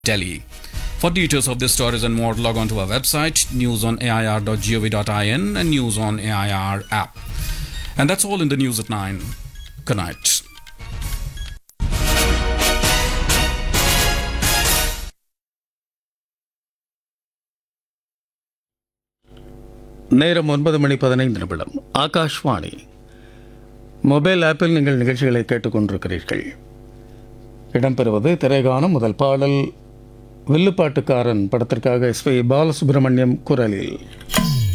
Delhi. For details of this stories and more, log on to our website, newsonair.gov.in and News on AIR app. And that's all in the news at 9. Good night. நேரம் ஒன்பது மணி பதினைந்து நிமிடம் Akashvani mobile ஆப்பில் நீங்கள் நிகழ்ச்சிகளை கேட்டுக்கொண்டிருக்கிறீர்கள் இடம்பெறுவது திரைகானம் முதல் பாடல் வில்லுப்பாட்டுக்காரன் படத்திற்காக எஸ் பி பாலசுப்ரமணியம் குரலில்